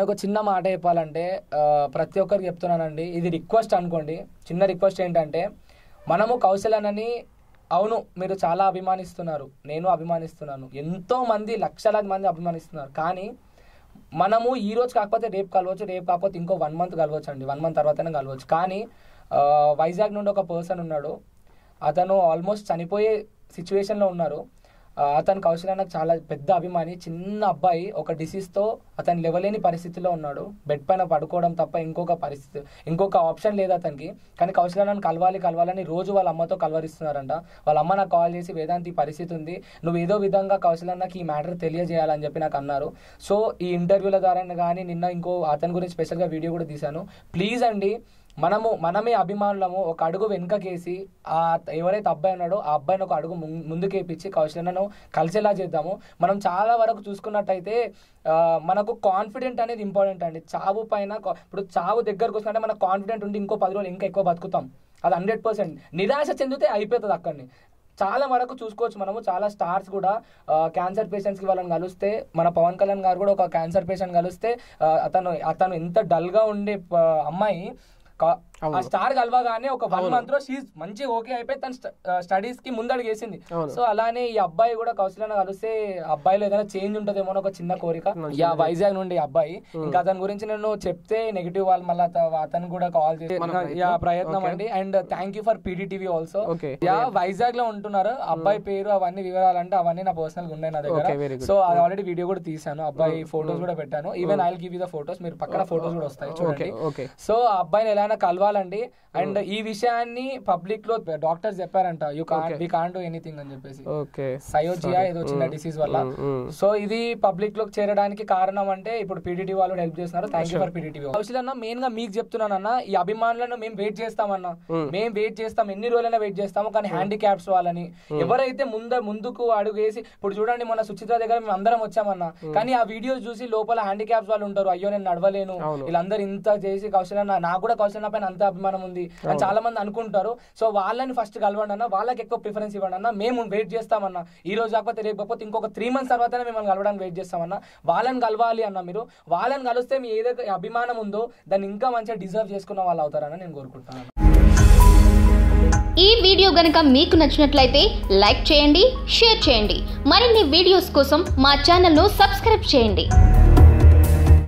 ఒక చిన్న మాట చెప్పాలంటే ఆ, ప్రతి ఒక్కరికి చెప్తున్నానండి ఇది రిక్వెస్ట్ అనుకోండి చిన్న రిక్వెస్ట్ ఏంటంటే మనము కౌశలనని అవును మీరు చాలా అభిమానిస్తున్నారు నేను అభిమానిస్తున్నాను ఎంతో మంది లక్షలాది మంది అభిమానిస్తున్నారు కానీ మనము ఈ రోజు కాకపోతే రేపు కలవచ్చు రేపు కాకపోతే ఇంకో వన్ మంత్ కలవచ్చు అండి వన్ మంత్ తర్వాతనే కలవచ్చు కానీ ఆ, వైజాగ్ నుండి ఒక పర్సన్ ఉన్నాడు అతను ఆల్మోస్ట్ చనిపోయే సిచ్యువేషన్లో ఉన్నారు ఆ, అతను కౌశల్ నాకు చాలా పెద్ద అభిమాని చిన్న అబ్బాయి ఒక డిసీజ్తో అతను లేవలేని పరిస్థితిలో ఉన్నాడు బెడ్ పైన పడుకోవడం తప్ప ఇంకొక పరిస్థితి ఇంకొక ఆప్షన్ లేదు అతనికి కానీ కౌశల్ అన్నను కలవాలి కలవాలని రోజు వాళ్ళ అమ్మతో కలవరిస్తున్నారంట వాళ్ళ అమ్మ నాకు కాల్ చేసి వేదాంతి ఈ పరిస్థితి ఉంది నువ్వు ఏదో విధంగా కౌశల్ అన్నకి ఈ మ్యాటర్ తెలియజేయాలని చెప్పి నాకు అన్నారు సో ఈ ఇంటర్వ్యూల ద్వారా కానీ నిన్న ఇంకో అతని గురించి స్పెషల్గా వీడియో కూడా తీశాను ప్లీజ్ అండి మనము మనమే అభిమానులము ఒక అడుగు వెనుకకేసి ఆ ఎవరైతే అబ్బాయి ఉన్నాడో ఆ అబ్బాయిని ఒక అడుగు ముం- ముందుకేపించి కౌశల్యను కలిసేలా చేద్దాము మనం చాలా వరకు చూసుకున్నట్టయితే ఆ, మనకు కాన్ఫిడెంట్ అనేది ఇంపార్టెంట్ అండి చావు పైన కా- ఇప్పుడు చావు దగ్గరకు వస్తుందంటే మనకు కాన్ఫిడెంట్ ఉండి ఇంకో పది రోజులు ఇంకా ఎక్కువ బతుకుతాం అది హండ్రెడ్ పర్సెంట్ నిరాశ చెందితే అయిపోతుంది అక్కడిని చాలా వరకు చూసుకోవచ్చు మనము చాలా స్టార్స్ కూడా క్యాన్సర్ పేషెంట్స్కి వాళ్ళని కలిస్తే మన పవన్ కళ్యాణ్ గారు కూడా ఒక క్యాన్సర్ పేషెంట్ కలిస్తే ఆ, అతను అతను ఎంత డల్గా ఉండే ప- అమ్మాయి కా- ఆ అవును. స్టార్ కలవగానే ఒక వన్ అవును. మంత్ లో షీజ్ మంచిగా ఓకే అయిపోయి తన స్టడీస్ కి ముందడుగు వేసింది అవును. సో అలానే ఈ అబ్బాయి కూడా కౌశల్యను కలిస్తే అబ్బాయిలో ఏదైనా చేంజ్ ఉంటదేమో అని ఒక చిన్న కోరిక మంచిది. యా వైజాగ్ నుండి అబ్బాయి ఇంకా అతని గురించి నేను చెప్తే నెగిటివ్ వాళ్ళు మళ్ళీ అతను కూడా కాల్ చేసి మన ప్రయత్నం. యా ప్రయత్నం Okay. అండి and thank you for PDTV also Okay. యా వైజాగ్ లో ఉంటున్నారు అబ్బాయి పేరు అవన్నీ వివరాలంటే అవన్నీ నా పర్సనల్ గా ఉన్నాయి నా దగ్గర Okay, very good. సో అది ఆల్రెడీ వీడియో కూడా తీసాను అబ్బాయి ఫోటోస్ కూడా పెట్టాను even I give you the photos మీరు పక్కన ఫోటోస్ కూడా వస్తాయి చూడండి ఓకే ఓకే సో ఆ అబ్బాయిని ఎలా అయినా కలవాలండి అండ్ ఈ విషయాన్ని పబ్లిక్ లో డాక్టర్స్ చెప్పారంట you can Okay. We can do anything అని చెప్పేసి ఓకే సయోజియా ఏదో చిన్న డిసీజ్ వల్ల సో ఇది పబ్లిక్ లోకి చేరడానికి కారణం అంటే ఇప్పుడు పీడీటీ వాళ్ళు హెల్ప్ చేస్తున్నారు thank you for PDT Kaushal అన్న మెయిన్ గా మీకు చెప్తున్నానన్న ఈ అభిమానులను మేము వెయిట్ చేస్తామన్న మేము వెయిట్ చేస్తాం ఎన్ని రోజులైనా వెయిట్ చేస్తాము కానీ హ్యాండిక్యాప్స్ వాళ్ళని ఎవరైతే ముంద ముందుకు అడుగు వేసి ఇప్పుడు చూడండి మన సుచిత్ర దగ్గర మేము అందరం వచ్చామన్న కానీ ఆ వీడియోస్ చూసి లోపల హ్యాండిక్యాప్స్ వాళ్ళు ఉంటారు అయ్యో నేను నడవలేను అవును. వీళ్ళందరూ ఇంత చేసి కౌశల్ అన్న నాకు కూడా కౌశల్ అన్న పైన అంత అభిమానం ఉంది అని చాలా మంది అనుకుంటారు సో వాళ్ళని ఫస్ట్ కలవండి అన్న వాళ్ళకి ఎక్కువ ప్రిఫరెన్స్ ఇవ్వండి అన్న మేము వెయిట్ చేస్తామన్న ఈ రోజు కాకపోతే రేపు కాకపోతే ఇంకొక త్రీ మంత్స్ తర్వాతనే మిమ్మల్ని కలవడానికి వెయిట్ చేస్తామన్న వాళ్ళని కలవాలి అన్న మీరు వాళ్ళని కలిస్తే మీ ఏదైతే అభిమానం ఉందో దాన్ని ఇంకా మంచిగా డిజర్వ్ చేసుకున్న వాళ్ళు అవుతారని నేను కోరుకుంటున్నాను ఈ వీడియో గనుక మీకు నచ్చినట్లయితే లైక్ చేయండి షేర్ చేయండి మరిన్ని వీడియోస్ కోసం మా ఛానల్ను సబ్స్క్రైబ్ చేయండి